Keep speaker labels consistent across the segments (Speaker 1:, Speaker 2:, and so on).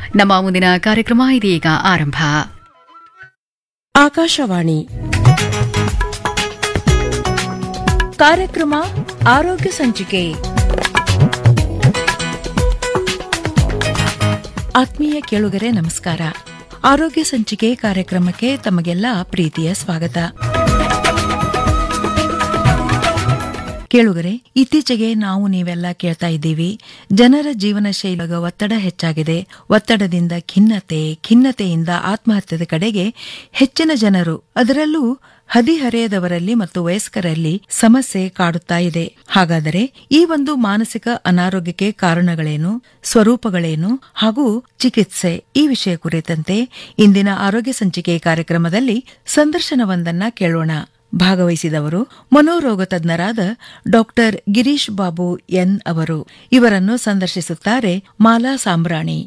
Speaker 1: ನಮ್ಮ ಮುಂದಿನ ಕಾರ್ಯಕ್ರಮ ಇದೀಗ ಆರಂಭ
Speaker 2: ಆಕಾಶವಾಣಿ
Speaker 3: ಕಾರ್ಯಕ್ರಮ ಆರೋಗ್ಯ ಸಂಚಿಕೆ ಆತ್ಮೀಯ ಕೇಳುಗರೆ ನಮಸ್ಕಾರ ಆರೋಗ್ಯ ಸಂಚಿಕೆ ಕಾರ್ಯಕ್ರಮಕ್ಕೆ ತಮಗೆಲ್ಲ ಪ್ರೀತಿಯ ಸ್ವಾಗತ ಕೇಳುಗರೆ ಇತ್ತೀಚೆಗೆ ನಾವು ನೀವೆಲ್ಲ ಕೇಳ್ತಾ ಇದ್ದೀವಿ ಜನರ ಜೀವನ ಶೈಲಿಗ ಒತ್ತಡ ಹೆಚ್ಚಾಗಿದೆ ಒತ್ತಡದಿಂದ ಖಿನ್ನತೆ ಖಿನ್ನತೆಯಿಂದ ಆತ್ಮಹತ್ಯದ ಕಡೆಗೆ ಹೆಚ್ಚಿನ ಜನರು ಅದರಲ್ಲೂ ಹದಿಹರೆಯದವರಲ್ಲಿ ಮತ್ತು ವಯಸ್ಕರಲ್ಲಿ ಸಮಸ್ಯೆ ಕಾಡುತ್ತಾ ಇದೆ ಹಾಗಾದರೆ ಈ ಒಂದು ಮಾನಸಿಕ ಅನಾರೋಗ್ಯಕ್ಕೆ ಕಾರಣಗಳೇನು ಸ್ವರೂಪಗಳೇನು ಹಾಗೂ ಚಿಕಿತ್ಸೆ ಈ ವಿಷಯ ಕುರಿತಂತೆ ಇಂದಿನ ಆರೋಗ್ಯ ಸಂಚಿಕೆ ಕಾರ್ಯಕ್ರಮದಲ್ಲಿ ಸಂದರ್ಶನವೊಂದನ್ನ ಕೇಳೋಣ ಭಾಗವಹಿಸಿದವರು ಮನೋರೋಗ ತಜ್ಞರಾದ ಡಾಕ್ಟರ್ ಗಿರೀಶ್ ಬಾಬು ಎನ್ ಅವರು ಇವರನ್ನು ಸಂದರ್ಶಿಸುತ್ತಾರೆ ಮಾಲಾ ಸಾಂಬ್ರಾಣಿ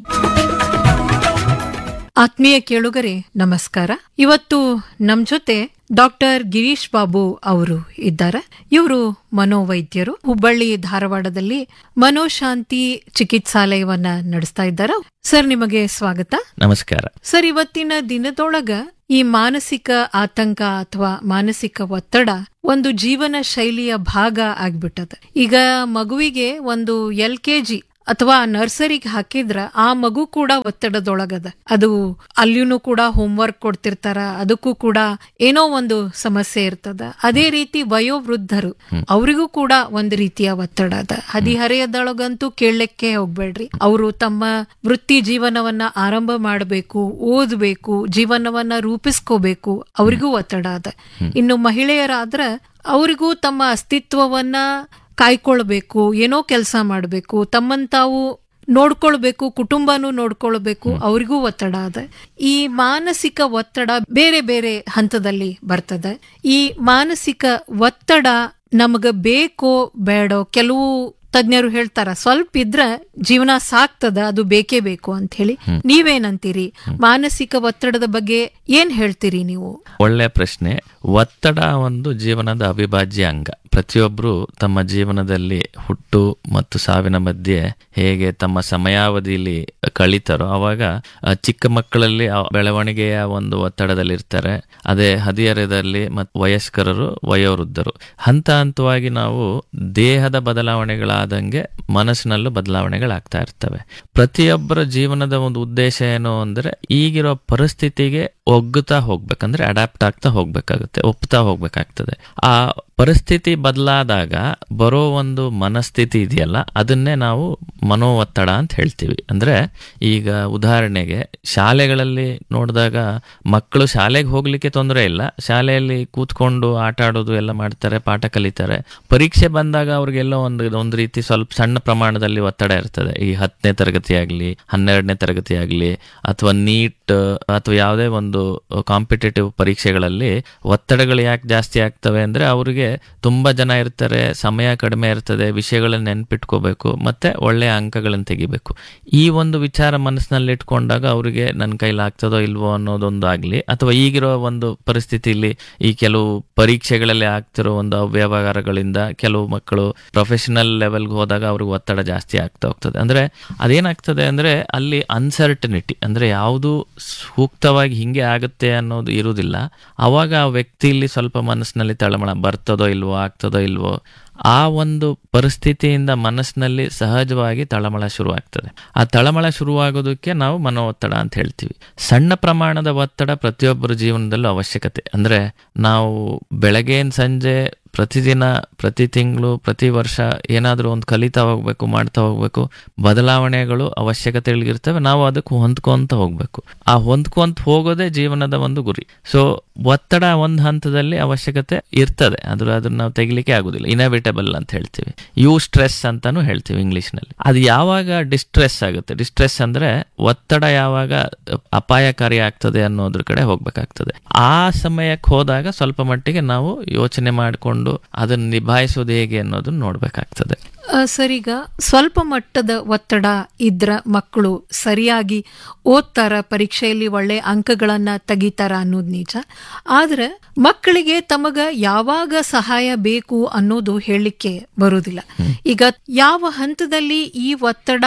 Speaker 4: ಆತ್ಮೀಯ ಕೇಳುಗರೆ ನಮಸ್ಕಾರ ಇವತ್ತು ನಮ್ ಜೊತೆ ಡಾಕ್ಟರ್ ಗಿರೀಶ್ ಬಾಬು ಅವರು ಇದ್ದಾರೆ ಇವರು ಮನೋವೈದ್ಯರು ಹುಬ್ಬಳ್ಳಿ ಧಾರವಾಡದಲ್ಲಿ ಮನೋಶಾಂತಿ ಚಿಕಿತ್ಸಾಲಯವನ್ನ ನಡೆಸ್ತಾ ಇದ್ದಾರೆ ಸರ್ ನಿಮಗೆ ಸ್ವಾಗತ
Speaker 5: ನಮಸ್ಕಾರ
Speaker 4: ಸರ್ ಇವತ್ತಿನ ದಿನದೊಳಗ ಈ ಮಾನಸಿಕ ಆತಂಕ ಅಥವಾ ಮಾನಸಿಕ ಒತ್ತಡ ಒಂದು ಜೀವನ ಶೈಲಿಯ ಭಾಗ ಆಗ್ಬಿಟ್ಟದ ಈಗ ಮಗುವಿಗೆ ಒಂದು ಎಲ್ ಕೆ ಜಿ ಅಥವಾ ನರ್ಸರಿಗೆ ಹಾಕಿದ್ರ ಆ ಮಗು ಕೂಡ ಒತ್ತಡದೊಳಗದ ಅದು ಅಲ್ಲಿಯೂ ಕೂಡ ಹೋಮ್ವರ್ಕ್ ಕೊಡ್ತಿರ್ತಾರ ಅದಕ್ಕೂ ಕೂಡ ಏನೋ ಒಂದು ಸಮಸ್ಯೆ ಇರ್ತದ ಅದೇ ರೀತಿ ವಯೋವೃದ್ಧರು ಅವರಿಗೂ ಕೂಡ ಒಂದು ರೀತಿಯ ಒತ್ತಡ ಅದ ಹದಿಹರೆಯದೊಳಗಂತೂ ಕೇಳಲಿಕ್ಕೆ ಹೋಗ್ಬೇಡ್ರಿ ಅವರು ತಮ್ಮ ವೃತ್ತಿ ಜೀವನವನ್ನ ಆರಂಭ ಮಾಡಬೇಕು ಓದ್ಬೇಕು ಜೀವನವನ್ನ ರೂಪಿಸ್ಕೋಬೇಕು ಅವರಿಗೂ ಒತ್ತಡ ಅದ ಇನ್ನು ಮಹಿಳೆಯರಾದ್ರ ಅವರಿಗೂ ತಮ್ಮ ಅಸ್ತಿತ್ವವನ್ನ ಕಾಯ್ಕೊಳ್ಬೇಕು ಏನೋ ಕೆಲಸ ಮಾಡಬೇಕು ತಮ್ಮನ್ ತಾವು ನೋಡ್ಕೊಳ್ಬೇಕು ಕುಟುಂಬನೂ ನೋಡ್ಕೊಳ್ಬೇಕು ಅವರಿಗೂ ಒತ್ತಡ ಅದ ಈ ಮಾನಸಿಕ ಒತ್ತಡ ಬೇರೆ ಬೇರೆ ಹಂತದಲ್ಲಿ ಬರ್ತದೆ ಈ ಮಾನಸಿಕ ಒತ್ತಡ ನಮಗ ಬೇಕೋ ಬೇಡೋ ಕೆಲವು ತಜ್ಞರು ಹೇಳ್ತಾರ ಸ್ವಲ್ಪ ಇದ್ರ ಜೀವನ ಸಾಕ್ತದ ಅದು ಬೇಕೇ ಬೇಕು ಅಂತ ಹೇಳಿ ನೀವೇನಂತೀರಿ ಮಾನಸಿಕ ಒತ್ತಡದ ಬಗ್ಗೆ ಏನ್ ಹೇಳ್ತೀರಿ ನೀವು
Speaker 5: ಒಳ್ಳೆ ಪ್ರಶ್ನೆ ಒತ್ತಡ ಒಂದು ಜೀವನದ ಅವಿಭಾಜ್ಯ ಅಂಗ ಪ್ರತಿಯೊಬ್ಬರು ತಮ್ಮ ಜೀವನದಲ್ಲಿ ಹುಟ್ಟು ಮತ್ತು ಸಾವಿನ ಮಧ್ಯೆ ಹೇಗೆ ತಮ್ಮ ಸಮಯಾವಧಿಯಲ್ಲಿ ಕಳೀತಾರೋ ಅವಾಗ ಆ, ಚಿಕ್ಕ ಮಕ್ಕಳಲ್ಲಿ ಆ ಬೆಳವಣಿಗೆಯ ಒಂದು ಒತ್ತಡದಲ್ಲಿ ಇರ್ತಾರೆ ಅದೇ ಹದಿಹರೆಯದಲ್ಲಿ ಮತ್ತು ವಯಸ್ಕರರು ವಯೋವೃದ್ಧರು ಹಂತ ಹಂತವಾಗಿ ನಾವು ದೇಹದ ಬದಲಾವಣೆಗಳಾದಂಗೆ ಮನಸ್ಸಿನಲ್ಲೂ ಬದಲಾವಣೆಗಳಾಗ್ತಾ ಇರ್ತವೆ ಪ್ರತಿಯೊಬ್ಬರ ಜೀವನದ ಒಂದು ಉದ್ದೇಶ ಏನು ಅಂದ್ರೆ ಈಗಿರೋ ಪರಿಸ್ಥಿತಿಗೆ ಒಗ್ಗುತ್ತಾ ಹೋಗ್ಬೇಕಂದ್ರೆ ಅಡಾಪ್ಟ್ ಆಗ್ತಾ ಹೋಗ್ಬೇಕಾಗುತ್ತೆ ಒಪ್ತಾ ಹೋಗ್ಬೇಕಾಗ್ತದೆ ಆ ಪರಿಸ್ಥಿತಿ ಬದಲಾದಾಗ ಬರೋ ಒಂದು ಮನಸ್ಥಿತಿ ಇದೆಯಲ್ಲ ಅದನ್ನೇ ನಾವು ಮನೋ ಒತ್ತಡ ಅಂತ ಹೇಳ್ತೀವಿ ಅಂದ್ರೆ ಈಗ ಉದಾಹರಣೆಗೆ ಶಾಲೆಗಳಲ್ಲಿ ನೋಡಿದಾಗ ಮಕ್ಕಳು ಶಾಲೆಗೆ ಹೋಗ್ಲಿಕ್ಕೆ ತೊಂದರೆ ಇಲ್ಲ ಶಾಲೆಯಲ್ಲಿ ಕೂತ್ಕೊಂಡು ಆಟ ಆಡೋದು ಎಲ್ಲ ಮಾಡ್ತಾರೆ ಪಾಠ ಕಲಿತಾರೆ ಪರೀಕ್ಷೆ ಬಂದಾಗ ಅವ್ರಿಗೆಲ್ಲೋ ಒಂದು ಒಂದು ರೀತಿ ಸ್ವಲ್ಪ ಸಣ್ಣ ಪ್ರಮಾಣದಲ್ಲಿ ಒತ್ತಡ ಇರ್ತದೆ ಈ ಹತ್ತನೇ ತರಗತಿ ಆಗಲಿ ಹನ್ನೆರಡನೇ ತರಗತಿ ಆಗಲಿ ಅಥವಾ ನೀಟ್ ಅಥವಾ ಯಾವುದೇ ಒಂದು ಕಾಂಪಿಟೇಟಿವ್ ಪರೀಕ್ಷೆಗಳಲ್ಲಿ ಒತ್ತಡಗಳು ಯಾಕೆ ಜಾಸ್ತಿ ಆಗ್ತವೆ ಅಂದ್ರೆ ಅವರಿಗೆ ತುಂಬಾ ಜನ ಇರ್ತಾರೆ ಸಮಯ ಕಡಿಮೆ ಇರ್ತದೆ ವಿಷಯಗಳನ್ನ ನೆನ್ಪಿಟ್ಕೋಬೇಕು ಮತ್ತೆ ಒಳ್ಳೆಯ ಅಂಕಗಳನ್ನು ತೆಗಿಬೇಕು ಈ ಒಂದು ವಿಚಾರ ಮನಸ್ಸಿನಲ್ಲಿ ಇಟ್ಕೊಂಡಾಗ ಅವರಿಗೆ ನನ್ನ ಕೈಲಿ ಆಗ್ತದೋ ಇಲ್ವೋ ಅನ್ನೋದೊಂದು ಆಗ್ಲಿ ಅಥವಾ ಈಗಿರೋ ಒಂದು ಪರಿಸ್ಥಿತಿಯಲ್ಲಿ ಈ ಕೆಲವು ಪರೀಕ್ಷೆಗಳಲ್ಲಿ ಆಗ್ತಿರೋ ಒಂದು ಅವ್ಯವಹಾರಗಳಿಂದ ಕೆಲವು ಮಕ್ಕಳು ಪ್ರೊಫೆಷನಲ್ ಲೆವೆಲ್ಗೆ ಹೋದಾಗ ಅವ್ರಿಗೆ ಒತ್ತಡ ಜಾಸ್ತಿ ಆಗ್ತಾ ಹೋಗ್ತದೆ ಅಂದ್ರೆ ಅದೇನಾಗ್ತದೆ ಅಂದ್ರೆ ಅಲ್ಲಿ ಅನ್ಸರ್ಟನಿಟಿ ಅಂದ್ರೆ ಯಾವುದು ಸೂಕ್ತವಾಗಿ ಹಿಂಗೆ ಆಗುತ್ತೆ ಅನ್ನೋದು ಇರುವುದಿಲ್ಲ ಅವಾಗ ಆ ವ್ಯಕ್ತಿಯಲ್ಲಿ ಸ್ವಲ್ಪ ಮನಸ್ಸಿನಲ್ಲಿ ತಳಮಳ ಬರ್ತದೋ ಇಲ್ವೋ ಆಗ್ತದೋ ಇಲ್ವೋ ಆ ಒಂದು ಪರಿಸ್ಥಿತಿಯಿಂದ ಮನಸ್ಸಿನಲ್ಲಿ ಸಹಜವಾಗಿ ತಳಮಳ ಶುರುವಾಗ್ತದೆ ಆ ತಳಮಳ ಶುರುವಾಗೋದಕ್ಕೆ ನಾವು ಮನೋ ಒತ್ತಡ ಅಂತ ಹೇಳ್ತೀವಿ ಸಣ್ಣ ಪ್ರಮಾಣದ ಒತ್ತಡ ಪ್ರತಿಯೊಬ್ಬರ ಜೀವನದಲ್ಲೂ ಅವಶ್ಯಕತೆ ಅಂದ್ರೆ ನಾವು ಬೆಳಗ್ಗೆಯಿಂದ ಸಂಜೆ ಪ್ರತಿದಿನ ಪ್ರತಿ ತಿಂಗಳು ಪ್ರತಿ ವರ್ಷ ಏನಾದರೂ ಒಂದು ಕಲಿತಾ ಹೋಗ್ಬೇಕು ಮಾಡ್ತಾ ಹೋಗ್ಬೇಕು ಬದಲಾವಣೆಗಳು ಅವಶ್ಯಕತೆಗಳಿರ್ತವೆ ನಾವು ಅದಕ್ಕೆ ಹೊಂದ್ಕೊಂತ ಹೋಗ್ಬೇಕು ಆ ಹೊಂದ್ಕೊಂತ ಹೋಗೋದೇ ಜೀವನದ ಒಂದು ಗುರಿ ಸೊ ಒತ್ತಡ ಒಂದು ಹಂತದಲ್ಲಿ ಅವಶ್ಯಕತೆ ಇರ್ತದೆ ಅದ್ರ ಅದನ್ನ ನಾವು ತೆಗಿಲಿಕ್ಕೆ ಆಗುದಿಲ್ಲ ಇನವಿಟಬಲ್ ಅಂತ ಹೇಳ್ತೀವಿ ಯು ಸ್ಟ್ರೆಸ್ ಅಂತಾನು ಹೇಳ್ತೀವಿ ಇಂಗ್ಲಿಷ್ ನಲ್ಲಿ ಅದು ಯಾವಾಗ ಡಿಸ್ಟ್ರೆಸ್ ಆಗುತ್ತೆ ಡಿಸ್ಟ್ರೆಸ್ ಅಂದ್ರೆ ಒತ್ತಡ ಯಾವಾಗ ಅಪಾಯಕಾರಿ ಆಗ್ತದೆ ಅನ್ನೋದ್ರ ಕಡೆ ಹೋಗ್ಬೇಕಾಗ್ತದೆ ಆ ಸಮಯಕ್ಕೆ ಹೋದಾಗ ಸ್ವಲ್ಪ ಮಟ್ಟಿಗೆ ನಾವು ಯೋಚನೆ ಮಾಡಿಕೊಂಡು ಅದನ್ನ ನಿಭಾಯಿಸೋದು ಹೇಗೆ ಅನ್ನೋದನ್ನ ನೋಡ್ಬೇಕಾಗ್ತದೆ
Speaker 4: ಆ, ಸರೀಗ ಸ್ವಲ್ಪ ಮಟ್ಟದ ಒತ್ತಡ ಇದ್ರ ಮಕ್ಕಳು ಸರಿಯಾಗಿ ಓದ್ತಾರ ಪರೀಕ್ಷೆಯಲ್ಲಿ ಒಳ್ಳೆ ಅಂಕಗಳನ್ನ ತೆಗಿತಾರ ಅನ್ನೋದು ನಿಜ ಆದ್ರೆ ಮಕ್ಕಳಿಗೆ ತಮಗ ಯಾವಾಗ ಸಹಾಯ ಬೇಕು ಅನ್ನೋದು ಹೇಳಲಿಕ್ಕೆ ಬರುವುದಿಲ್ಲ ಈಗ ಯಾವ ಹಂತದಲ್ಲಿ ಈ ಒತ್ತಡ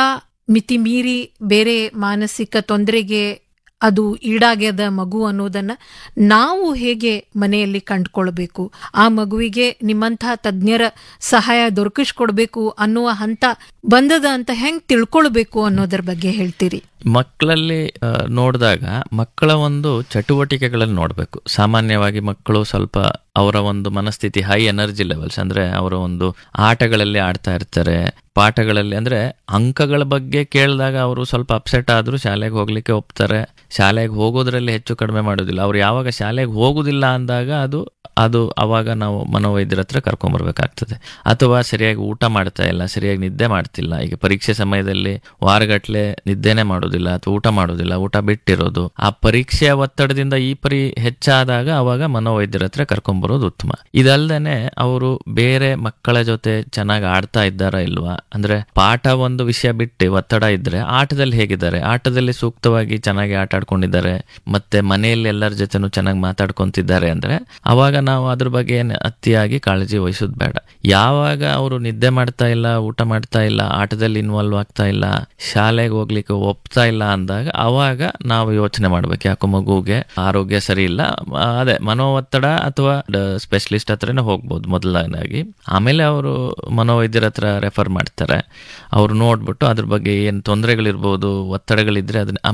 Speaker 4: ಮಿತಿ ಮೀರಿ ಬೇರೆ ಮಾನಸಿಕ ತೊಂದರೆಗೆ ಅದು ಈಡಾಗ್ಯದ ಮಗು ಅನ್ನೋದನ್ನ ನಾವು ಹೇಗೆ ಮನೆಯಲ್ಲಿ ಕಂಡುಕೊಳ್ಬೇಕು ಆ ಮಗುವಿಗೆ ನಿಮ್ಮಂತಹ ತಜ್ಞರ ಸಹಾಯ ದೊರಕಿಸ್ಕೊಡ್ಬೇಕು ಅನ್ನುವ ಹಂತ ಬಂದದ ಅಂತ ಹೆಂಗ್ ತಿಳ್ಕೊಳ್ಬೇಕು ಅನ್ನೋದ್ರ ಬಗ್ಗೆ ಹೇಳ್ತೀರಿ
Speaker 5: ಮಕ್ಕಳಲ್ಲಿ ಆ, ನೋಡಿದಾಗ ಮಕ್ಕಳ ಒಂದು ಚಟುವಟಿಕೆಗಳಲ್ಲಿ ನೋಡಬೇಕು ಸಾಮಾನ್ಯವಾಗಿ ಮಕ್ಕಳು ಸ್ವಲ್ಪ ಅವರ ಒಂದು ಮನಸ್ಥಿತಿ ಹೈ ಎನರ್ಜಿ ಲೆವೆಲ್ಸ್ ಅಂದ್ರೆ ಅವರ ಒಂದು ಆಟಗಳಲ್ಲಿ ಆಡ್ತಾ ಇರ್ತಾರೆ ಪಾಠಗಳಲ್ಲಿ ಅಂದ್ರೆ ಅಂಕಗಳ ಬಗ್ಗೆ ಕೇಳಿದಾಗ ಅವರು ಸ್ವಲ್ಪ ಅಪ್ಸೆಟ್ ಆದರೂ ಶಾಲೆಗೆ ಹೋಗ್ಲಿಕ್ಕೆ ಒಪ್ತಾರೆ ಶಾಲೆಗೆ ಹೋಗೋದ್ರಲ್ಲಿ ಹೆಚ್ಚು ಕಡಿಮೆ ಮಾಡೋದಿಲ್ಲ ಅವ್ರು ಯಾವಾಗ ಶಾಲೆಗೆ ಹೋಗುದಿಲ್ಲ ಅಂದಾಗ ಅದು ಅದು ಅವಾಗ ನಾವು ಮನೋವೈದ್ಯರ ಹತ್ರ ಕರ್ಕೊಂಬರ್ಬೇಕಾಗ್ತದೆ ಅಥವಾ ಸರಿಯಾಗಿ ಊಟ ಮಾಡ್ತಾ ಇಲ್ಲ ಸರಿಯಾಗಿ ನಿದ್ದೆ ಮಾಡ್ತಿಲ್ಲ ಈಗ ಪರೀಕ್ಷೆ ಸಮಯದಲ್ಲಿ ವಾರಗಟ್ಲೆ ನಿದ್ದೆನೆ ಮಾಡೋದಿಲ್ಲ ಅಥವಾ ಊಟ ಮಾಡೋದಿಲ್ಲ ಊಟ ಬಿಟ್ಟಿರೋದು ಆ ಪರೀಕ್ಷೆಯ ಒತ್ತಡದಿಂದ ಈ ಪರಿ ಹೆಚ್ಚಾದಾಗ ಅವಾಗ ಮನೋವೈದ್ಯರ ಹತ್ರ ಕರ್ಕೊಂಬರೋದು ಉತ್ತಮ ಇದಲ್ದೇನೆ ಅವರು ಬೇರೆ ಮಕ್ಕಳ ಜೊತೆ ಚೆನ್ನಾಗಿ ಆಡ್ತಾ ಇದ್ದಾರಾ ಇಲ್ವಾ ಅಂದ್ರೆ ಪಾಠ ಒಂದು ವಿಷಯ ಬಿಟ್ಟು ಒತ್ತಡ ಇದ್ರೆ ಆಟದಲ್ಲಿ ಹೇಗಿದ್ದಾರೆ ಆಟದಲ್ಲಿ ಸೂಕ್ತವಾಗಿ ಚೆನ್ನಾಗಿ ಆಟ ಆಡ್ಕೊಂಡಿದ್ದಾರೆ ಮತ್ತೆ ಮನೆಯಲ್ಲಿ ಎಲ್ಲರ ಜೊತೆನೂ ಚೆನ್ನಾಗಿ ಮಾತಾಡ್ಕೊಂತಿದ್ದಾರೆ ಅಂದ್ರೆ ಅವಾಗ ನಾವು ಅದ್ರ ಬಗ್ಗೆ ಏನು ಅತಿಯಾಗಿ ಕಾಳಜಿ ವಹಿಸೋದು ಬೇಡ ಯಾವಾಗ ಅವರು ನಿದ್ದೆ ಮಾಡ್ತಾ ಇಲ್ಲ ಊಟ ಮಾಡ್ತಾ ಇಲ್ಲ ಆಟದಲ್ಲಿ ಇನ್ವಾಲ್ವ್ ಆಗ್ತಾ ಇಲ್ಲ ಶಾಲೆಗೆ ಹೋಗ್ಲಿಕ್ಕೆ ಒಪ್ತಾ ಇಲ್ಲ ಅಂದಾಗ ಅವಾಗ ನಾವು ಯೋಚನೆ ಮಾಡ್ಬೇಕು ಯಾಕೋ ಮಗುಗೆ ಆರೋಗ್ಯ ಸರಿ ಇಲ್ಲ ಆ, ಅದೇ ಮನೋ ಒತ್ತಡ ಅಥವಾ ಸ್ಪೆಷಲಿಸ್ಟ್ ಹತ್ರನೇ ಹೋಗ್ಬೋದು ಮೊದಲನಾಗಿ ಆಮೇಲೆ ಅವರು ಮನೋವೈದ್ಯರ ಹತ್ರ ರೆಫರ್ ಮಾಡ್ತಾರೆ ಅವ್ರು ನೋಡ್ಬಿಟ್ಟು ಅದ್ರ ಬಗ್ಗೆ ಏನು ತೊಂದರೆಗಳಿರ್ಬೋದು ಒತ್ತಡಗಳಿದ್ರೆ ಅದನ್ನ ಆ